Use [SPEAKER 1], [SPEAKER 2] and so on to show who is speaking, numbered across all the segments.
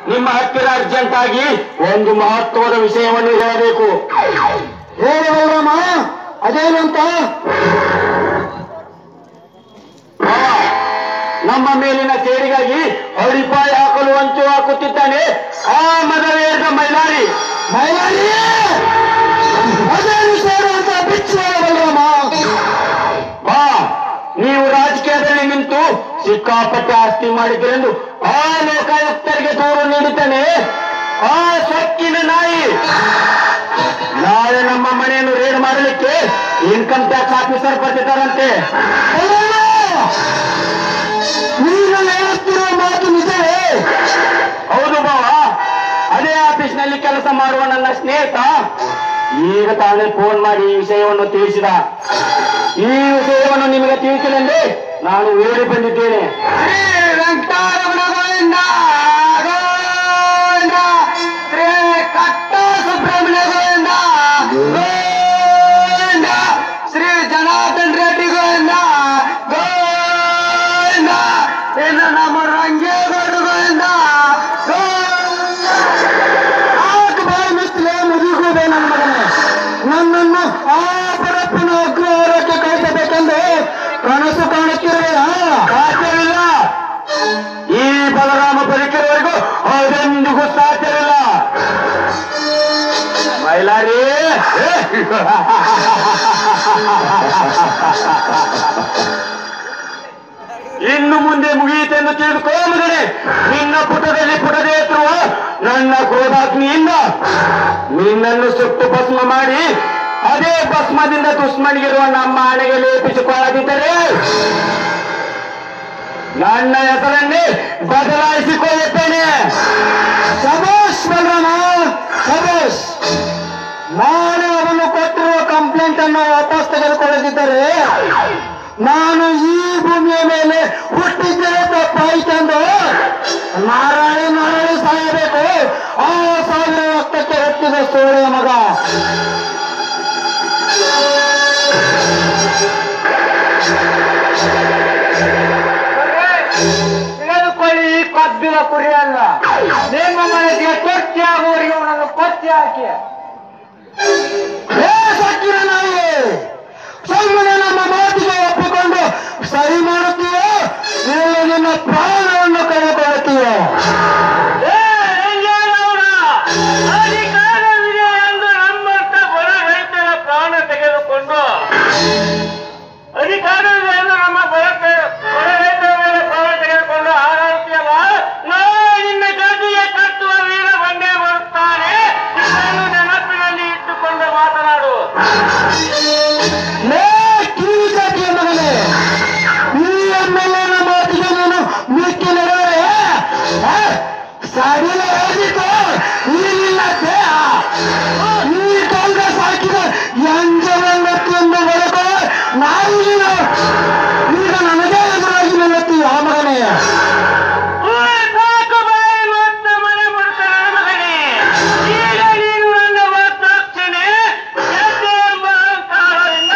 [SPEAKER 1] ನಿಮ್ಮ ಹತ್ತಿರ ಅರ್ಜೆಂಟ್ ಆಗಿ ಒಂದು ಮಹತ್ವದ ವಿಷಯವನ್ನು ಹೇಳಬೇಕು
[SPEAKER 2] ಹೇಳಿ ಬಲರಾಮ ಅದೇನು ಅಂತ
[SPEAKER 1] ಮಾವ, ನಮ್ಮ ಮೇಲಿನ ಸೇಡಿಗಾಗಿ ಅಡಿಪಾಯ ಹಾಕಲು ಹಂಚು ಹಾಕುತ್ತಿದ್ದಾನೆ ಆ ಮದವೇದ ಮೈಲಾರಿ
[SPEAKER 2] ಮೈಲಾರಿ ಅದೇನು ಸೇರು ಅಂತ ಬಿಚ್ಚು ಹೇಳು ಬಲರಾಮ
[SPEAKER 1] ಬಾ ನೀವು ರಾಜಕೀಯದಲ್ಲಿ ನಿಂತು ಸಿಕ್ಕಾಪಟ್ಟೆ ಆಸ್ತಿ ಮಾಡಿದ್ರೆಂದು ಆ ಲೋಕಾಯುಕ್ತರಿಗೆ ದೂರು ನೀಡುತ್ತಾನೆ ಆ ಸೊಕ್ಕಿನ ನಾಯಿ ನಾಳೆ ನಮ್ಮ ಮನೆಯನ್ನು ರೇಡ್ ಮಾಡಲಿಕ್ಕೆ ಇನ್ಕಮ್ ಟ್ಯಾಕ್ಸ್ ಆಫೀಸರ್ ಬರ್ತಿದ್ದಾರಂತೆ
[SPEAKER 2] ಬಲರಾಮ ನೀನು ಹೇಳುತ್ತಿರುವ ಮಾತು ನಿಜವೇ
[SPEAKER 1] ಹೌದು ಬಾವ ಅದೇ ಆಫೀಸ್ನಲ್ಲಿ ಕೆಲಸ ಮಾಡುವ ನನ್ನ ಸ್ನೇಹಿತ ಈಗ ತಾನೇ ಫೋನ್ ಮಾಡಿ ಈ ವಿಷಯವನ್ನು ತಿಳಿಸಿದ ಈ ವಿಷಯವನ್ನು ನಿಮಗೆ ತಿಳಿಸಲೆಂದೇ ನಾನು ಓಡಿ ಬಂದಿದ್ದೇನೆ
[SPEAKER 2] ಶ್ರೀ ವೆಂಕಟರಮಣ ಗೋವಿಂದ ಗೋವಿಂದ ಶ್ರೀ ಕಟ್ಟ ಸುಬ್ರಹ್ಮಣ್ಯ ಗೋವಿಂದ ಗೋವಿಂದ ಶ್ರೀ ಜನಾರ್ದನ್ ರೆಡ್ಡಿ ಗೋವಿಂದ ಗೋವಿಂದ ಇನ್ನು ನಮ್ಮ ರಂಗೇಗೌಡ ಗೋವಿಂದ ಆಗ ಬಾಯಿ ಮುಚ್ಚಲೆ ಮುದುಗುವುದೇ ನನ್ನ ಮಗನೇ ನನ್ನನ್ನು ಆ ಪರಪ್ಪನ ಅಗ್ರಹಾರಕ್ಕೆ ಕಳಿಸಬೇಕೆಂದು ಕನಸು ಕಾಣುತ್ತಿರುವೆಯಾ
[SPEAKER 1] ಸಾಧ್ಯವಿಲ್ಲ ಈ ಬಲರಾಮ ಬದುಕಿರುವವರೆಗೂ ಅದೆಂದಿಗೂ ಸಾಧ್ಯವಿಲ್ಲ ಮೈಲಾರಿ ಇನ್ನು ಮುಂದೆ ಮುಗಿಯಿತೆಂದು ತಿಳಿದುಕೋ ಮಗನೇ ನಿನ್ನ ಪುಟದಲ್ಲಿ ಪುಟದೇ ಎತ್ತುವ ನನ್ನ ಕ್ರೋಧಾಗ್ನಿಯಿಂದ ನಿನ್ನನ್ನು ಸುಟ್ಟು ಭಸ್ಮ ಮಾಡಿ ಅದೇ ಭಸ್ಮದಿಂದ ದುಶ್ಮನಿಗಿರುವ ನಮ್ಮ ಹಣೆಗೆ ಲೇಪಿಸಿಕೊಳ್ಳದಿದ್ದರೆ ನನ್ನ ಹೆಸರನ್ನೇ ಬದಲಾಯಿಸಿಕೊಳ್ಳುತ್ತೇನೆ
[SPEAKER 2] ಸಭಾಷ್ ಬಲರಾಮ ಸಭಾಷ್ ನಾನು ಅವನು ಕೊಟ್ಟಿರುವ ಕಂಪ್ಲೇಂಟ್ ಅನ್ನು ವಾಪಸ್ ತೆಗೆದುಕೊಳ್ಳದಿದ್ದರೆ ನಾನು ಈ ಭೂಮಿಯ ಮೇಲೆ ಹುಟ್ಟಿದ್ದರೆ ತಪ್ಪಾಯಿತೆಂದು ನಾರಾಯಣ ನಾರಾಯಣ ಸಾಯಬೇಕು ಆ ಸಾವಿರ ರಕ್ತಕ್ಕೆ ಹುಟ್ಟಿದ ಸೋಳೆಯ ಮಗ
[SPEAKER 3] ತೆಗೆದುಕೊಳ್ಳಿ ಈ ಕಬ್ಬಿನ ಕುರಿಯಲ್ಲ ನಿಮ್ಮ ಮನೆಗೆ ತೊಟ್ಟಿ ಆಗುವವರಿಗೆ ಅವನನ್ನು ಕೊಚ್ಚಿ ಹಾಕಿ
[SPEAKER 2] ಹೇ ಸಕ್ಕಿನ ನಾಯಿ ಸುಮ್ಮನೆ ನಮ್ಮ ಮಾತಿಗೆ ಒಪ್ಪಿಕೊಂಡು ಸರಿ ಮಾಡುತ್ತೀಯೋ ಇಲ್ಲ ನಿನ್ನ ಪ್ರಾಣವನ್ನು ಕಳೆದುಕೊಳ್ಳುತ್ತೀಯೋ
[SPEAKER 3] ಏ, ರಂಗೇಗೌಡ, ಅಧಿಕಾರವಿದೆ ಎಂದು ನಮ್ಮಂತ ಬಡ ರೈತರ ಪ್ರಾಣ ತೆಗೆದುಕೊಂಡು ಅಧಿಕಾರವಿದೆ ಎಂದು ನಮ್ಮ ಬಡ ಬಡ ರೈತರ ಮೇಲೆ ಪ್ರಾಣ ತೆಗೆದುಕೊಂಡು ಹಾರಾಡುತ್ತೀಯಲ್ಲ ನಾಳೆ ನಿನ್ನ ಗದಿಗೆ ಕಟ್ಟುವ ವೀರ ಬಂದೇ ಬರುತ್ತಾನೆ ಇದನ್ನು ನೆನಪಿನಲ್ಲಿ ಇಟ್ಟುಕೊಂಡು ಮಾತನಾಡು
[SPEAKER 2] ಲೇ ಕಿವಿ ಜಾತಿಯ ಮಗನೇ ಈ ಎಮ್ಮೆಲ್ಲೆನ ಮಾತಿಗೆ ನೀನು ಮಿಕ್ಕಿ ನಡೆದರೆ ಸಡಿಲ ಹೇಳಿತು ಈ ನಿನ್ನ ದೇಹ ಈ ಕಾಂಗ್ರೆಸ್ ಹಾಕಿದ ಎಂಜಲಂಗತ್ತಿಯನ್ನು ಬದುಕು ನಾವು ನೀನು ಈಗ ನನಗೆ ಎದುರಾಗಿ ನಿಲ್ಲುತ್ತೀಯ ಆ ಮಗನೇ
[SPEAKER 3] ಸಾಕು ಬಾಯಿ ಮತ್ತು ಮನೆ ಮುಡ್ತಾನ ಮಗನೇ ಈಗ ನೀನು ನನ್ನ ಒತ್ತಾಕ್ಷಣೆ ಗೆದ್ದೆ ಎಂಬ ಅಹಂಕಾರದಿಂದ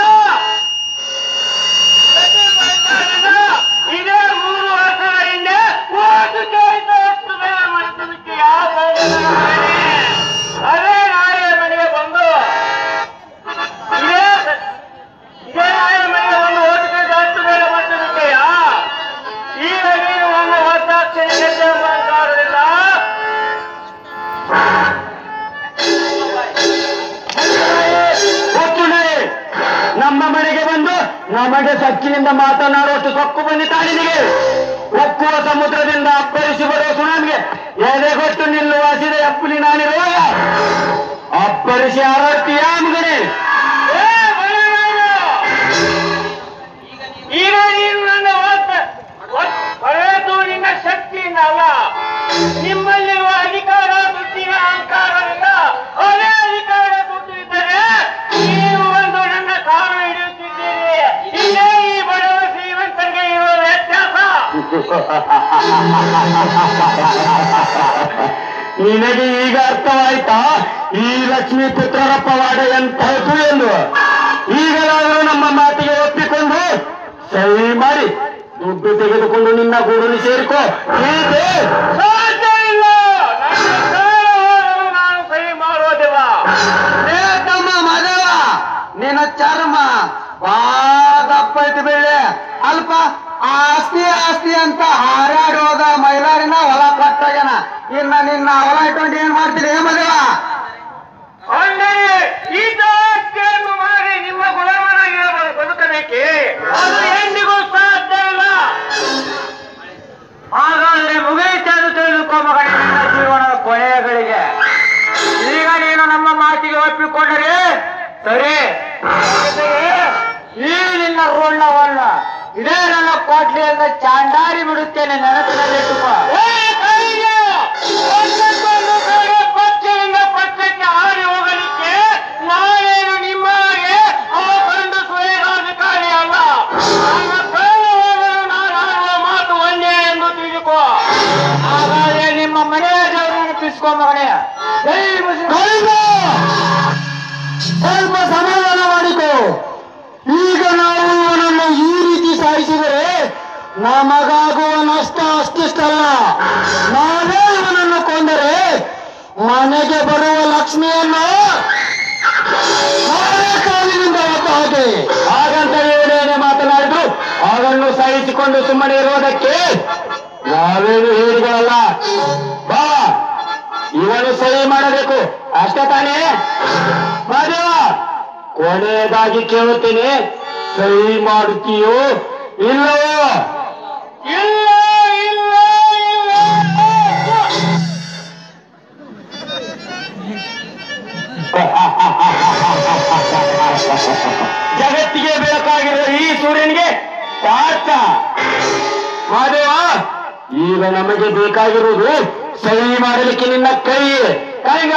[SPEAKER 3] ಗೆದ್ದೆ ಎಂಬ ಅಹಂಕಾರದಿಂದ ಇದೇ ಮೂರು ವರ್ಷದ ಹಿಂದೆ ಓಟು ಕೇಳಿದಷ್ಟು ಬೇಗ ಮಾಡಿದ್ದಕ್ಕೆ ಯಾವ ಹೋಗಲ್ಲ ಮಗನೇ. ಅದೇ ನಾಳೆ ಮನೆಗೆ ಬಂದು ಇದೇ ಇದೇ ನಾಳೆ ಮನೆಗೆ ಬಂದು ಓಟು ಕೇಳಿದಷ್ಟು ಬೇಗ ಮಾಡಿದ್ದಕ್ಕೆಯಾ ಈಗ ನೀನು ನನ್ನ ಒತ್ತಾಕ್ಷಣೆ ಗೆದ್ದೆ ಎಂಬ ಅಹಂಕಾರದಿಂದ
[SPEAKER 1] ಒಕ್ಕುಣೆ ನಮ್ಮ ಮನೆಗೆ ಬಂದು ನಮಗೆ ಸಕ್ಕಿನಿಂದ ಮಾತನಾಡುವಷ್ಟು ಸೊಕ್ಕು ಬಂದಿದ್ದಾಳೆ ನಿನಗೆ ಒಕ್ಕುವ ಸಮುದ್ರದಿಂದ ಅಪ್ಪರಿಸಿ ಬರುವ ಸುನಾಮಿಗೆ ಎದೆಗೊಟ್ಟು ನಿಲ್ಲುವ ಹಸಿದ ಅಪ್ಪುಲಿ ನಾನಿರುವಾಗ ಅಪ್ಪರಿಸಿ ಹಾರಾಡ್ತೀಯಾ ಮಗನೇ
[SPEAKER 3] ಏ ಬಲರಾಮ! ಈಗ ನೀನು ನನ್ನ ಒತ್ತ ಹೊಳೆದು ನಿನ್ನ ಶಕ್ತಿಯಿಂದ ಅಲ್ಲ ನಿಮ್ಮಲ್ಲಿರುವ ಅಧಿಕಾರ ದುಡ್ಡಿನ ಅಹಂಕಾರದಿಂದ ಅದೇ ಅಧಿಕಾರ ದುಡ್ಡು ಇದ್ದರೆ ನೀವು ಒಂದು ನನ್ನ ಕಾರು ಹಿಡಿಯುತ್ತಿದ್ದೀರಿ ಇದೇ ಈ ಬಡವ ಶ್ರೀಮಂತರಿಗೆ ಇರುವ ವ್ಯತ್ಯಾಸ
[SPEAKER 1] ನಿನಗೆ ಈಗ ಅರ್ಥವಾಯ್ತಾ ಈ ಲಕ್ಷ್ಮೀ ಪುತ್ರರ ಪವಾಡ ಎಂತಹದ್ದು ಎಂದು ಈಗಲಾದರೂ ನಮ್ಮ ಮಾತಿಗೆ ಒಪ್ಪಿಕೊಂಡು ಸಹಿ ಮಾಡಿ ದುಡ್ಡು ತೆಗೆದುಕೊಂಡು ನಿನ್ನ ಗೂಡನ್ನು ಸೇರಿಕೋ ಹೀಗೆ
[SPEAKER 3] ಸಾಧ್ಯವಿಲ್ಲ
[SPEAKER 2] ಅಂತ ಹಾರಾಡಿ ಹೋದ ಮೈಲಾರಿನ ಹೊಲ ಕಟ್ಟಾಗ್ಯಾನ ಇನ್ನ ನಿನ್ನ ಹೊಲ ಇಟ್ಕೊಂಡು ಏನ್ ಮಾಡ್ತೀರಿ ಏ ಮದುವ
[SPEAKER 3] ಅಂದರೆ ಈ ದಾಸ್ತಿಯನ್ನು ಮಾಡಿ ನಿಮ್ಮ ಗುಲಾಮನಾಗಿ ಬದುಕಬೇಕೆ ಅದು ಎಂದಿಗೂ ಸಾಧ್ಯ ಇಲ್ಲ ಹಾಗಾದ್ರೆ ಮುಗಿಯಿತೆಂದು ತಿಳಿದುಕೋ ಮಗನೇ ನಿನ್ನ ಜೀವನದ ಕೊನೆಯಗಳಿಗೆ ಈಗ ನೀನು ನಮ್ಮ ಮಾತಿಗೆ ಒಪ್ಪಿಕೊಂಡರೆ ಸರಿ ಜೊತೆಗೆ ಈ ನಿನ್ನ ಋಣವನ್ನ ಇದೇ ನನ್ನ ಕೋಟ್ಲಿಯಿಂದ ಚಾಂಡಾರಿ ಬಿಡುತ್ತೇನೆ ನೆನಪಿನಲ್ಲಿಟ್ಟುಕೋ ಪಕ್ಷದಿಂದ ಪಕ್ಷಕ್ಕೆ ಹಾರಿ ಹೋಗಲಿಕ್ಕೆ ನಾನೇನು ನಿಮ್ಮ ಹಾಗೆ ಅವ ಕಂಡು ಸುರೇಗಾಧಿಕಾರಿ ಅಲ್ಲ ನನ್ನ ಕೈಲಿ ಹೋಗಲು ನಾನು ಆಡುವ ಮಾತು ಒಂದೇ ಎಂದು ತಿಳಿದುಕೋ ಹಾಗಾದ್ರೆ ನಿಮ್ಮ ಮನೆಯ ದೇವರನ್ನು ನೆನಪಿಸ್ಕೋ ಮಗನೇ ಜೈ ಮುಸ್ಲಿಂ
[SPEAKER 2] ಕೈಗ ಸ್ವಲ್ಪ ಸಮಾಧಾನ ಮಾಡಿಕೋ ಈಗ ನಾವು ಇವನನ್ನು ಈ ರೀತಿ ಸಾಯಿಸಿದರೆ ನಮಗಾಗುವ ನಷ್ಟ ಅಷ್ಟಿಷ್ಟಲ್ಲ ನಾವೇ ಇವನನ್ನು ಕೊಂದರೆ ಮನೆಗೆ ಬರುವ ಲಕ್ಷ್ಮಿಯನ್ನು ನಾವೇ ಕಾಲಿನಿಂದ ಒತ್ತ ಹಾಗೆ
[SPEAKER 1] ಹಾಗಂತ ಏನೇನೆ ಮಾತನಾಡಿದ್ರು ಅವರನ್ನು ಸಹಿಸಿಕೊಂಡು ಸುಮ್ಮನೆ ಇರುವುದಕ್ಕೆ ನಾವೇನು ಹೇಳಿಗಳಲ್ಲ ಬಾ ಇವನು ಸಹಿ ಮಾಡಬೇಕು ಅಷ್ಟೇ ತಾನೇ ಮಾದೇವ ಕೊನೆಯದಾಗಿ ಕೇಳುತ್ತೇನೆ ಸಹಿ ಮಾಡುತ್ತೀಯೋ ಇಲ್ಲವೋ
[SPEAKER 3] ಇಲ್ಲ ಇಲ್ಲ ಇಲ್ಲ
[SPEAKER 1] ಜಗತ್ತಿಗೆ ಬೇಕಾಗಿರುವ ಈ ಸೂರ್ಯನಿಗೆ ಪಾರ್ಥ ಮಾದೇವ ಈಗ ನಮಗೆ ಬೇಕಾಗಿರುವುದು ಸಹಿ ಮಾಡಲಿಕ್ಕೆ ನಿನ್ನ ಕೈ ಕೈಗ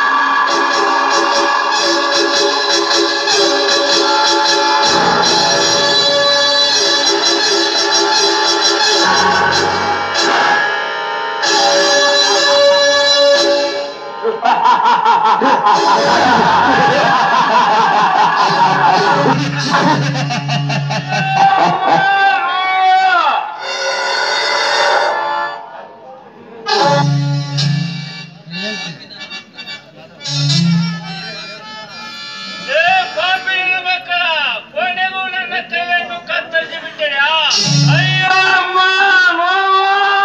[SPEAKER 3] ಏ ಪಾಪಿನ ಮಕ್ಕಳ ಕೊನೆಗೂ ನನ್ನ ಕೈಯನ್ನು ಕತ್ತರಿಸಿ ಬಿಟ್ಟೆಯಾ ಅಯ್ಯೋ ಅಮ್ಮ ನೋವು.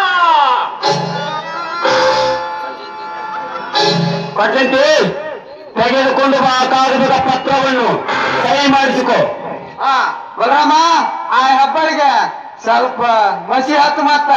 [SPEAKER 1] ಕೊಟ್ಟಂತೆ ತೆಗೆದುಕೊಂಡು ಬಾ ಆ ಕಾಗದದ ಪತ್ರವನ್ನು ಸಹಿ ಮಾಡಿಸಿಕೊ
[SPEAKER 2] ಹಾ ಬಲರಾಮ ಆ ಹಬ್ಬಳಿಗೆ ಸ್ವಲ್ಪ ಮಸಿ ಹತ್ತು ಮತ್ತ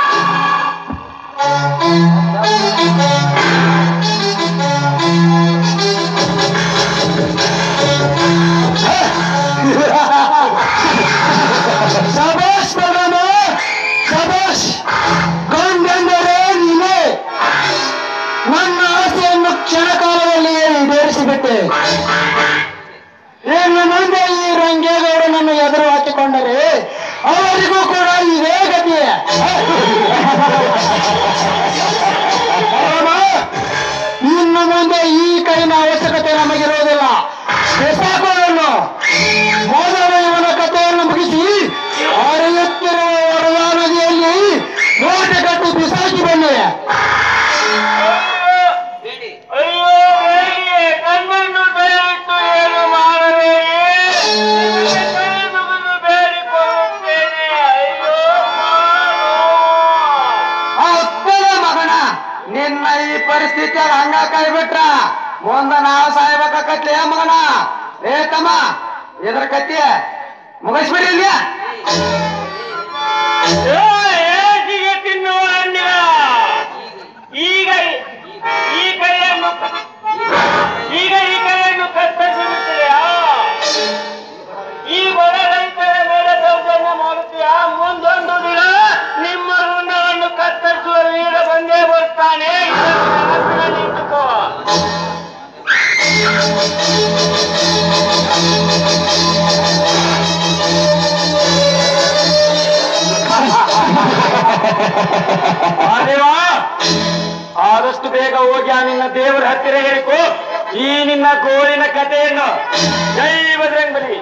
[SPEAKER 2] ಶಬಾಷ್ ಬಲರಾಮ ಶಬಾಷ್ ಗಂಡೆಂದರೆ ನೀನೇ ನನ್ನ ಆಸೆಯನ್ನು ಕ್ಷಣಕಾಲದಲ್ಲಿಯೇ ಈಡೇರಿಸಿಬಿಟ್ಟೆ ಇನ್ನು ಮುಂದೆ ಈ ರಂಗೇಗೌಡನನ್ನು ಎದುರು ಹಾಕಿಕೊಂಡರೆ ಅವರಿಗೂ ಕೂಡ ಇದೇ ಗತಿ ರಾಮ, ಇನ್ನು ಮುಂದೆ ಈ ಕೈನ ಅವಶ್ಯಕತೆ ನಮಗಿರುವುದಿಲ್ಲ ಬೆಸಾಕೋವನ್ನು ಮೊದಲು ಇವನ ಕಥೆಯನ್ನು ಮುಗಿಸಿ ಹರಿಯುತ್ತಿರುವ ವರದಾ ನದಿಯಲ್ಲಿ ಮೂಟೆ ಕಟ್ಟಿ ಬಿಸಾಕಿ ಬನ್ನಿ
[SPEAKER 3] ಅಯ್ಯೋ ಬೇಡಿಯೇ ನನ್ನನ್ನು ದಯವಿಟ್ಟು ಏನು ಮಾಡಬೇಡಿ ನಿಮಗೆ ಕೈ ಮುಗಿದು ಬೇಡಿಕೊಳ್ಳುತ್ತೇನೆ ಅಯ್ಯೋ ಮಾಡು.
[SPEAKER 2] ಅಪ್ಪನ ಮಗನ ನಿನ್ನ ಈ ಪರಿಸ್ಥಿತಿಯಾಗ ಹಂಗ ಕೈ ಬಿಟ್ರ ಮುಂದ ನಾವು ಸಾಯ್ಬೇಕಾಕತ್ಲೆ ಮಗನ ಏ ತಮ್ಮ ಇದ್ರ ಕತ್ತಿ ಮುಗಿಸ್ಬಿಡಿ ಇಲ್ಲಿ
[SPEAKER 3] ಏ, ಏಟಿಗೆ ತಿನ್ನುವ ಹಣ್ಣಿನ ಈಗ ಈ ಕೈಯನ್ನು ಈಗ ಈ ಕೈಯನ್ನು ಕತ್ತರಿಸಿಬಿಟ್ಟಿದೆಯಾ ಈ ಬಡ ರೈತರ ಮೇಲೆ ದೌರ್ಜನ್ಯ ಮಾಡುತ್ತೀಯಾ ಮುಂದೊಂದು ದಿನ ನಿಮ್ಮ ಋಣವನ್ನು ಕತ್ತರಿಸುವ ವೀರ ಬಂದೇ ಬರ್ತಾನೆ ಇದನ್ನು ನೆನಪಿನಲ್ಲಿ ಇಟ್ಟುಕೋ
[SPEAKER 1] ಮಾದೇವ ಆದಷ್ಟು ಬೇಗ ಹೋಗಿ ಆ ನಿನ್ನ ದೇವರ ಹತ್ತಿರ ಹೇಳಿಕೊ ಈ ನಿನ್ನ ಗೋಳಿನ ಕಥೆಯನ್ನು ಜೈ ಬಜರಂಗಬಲಿ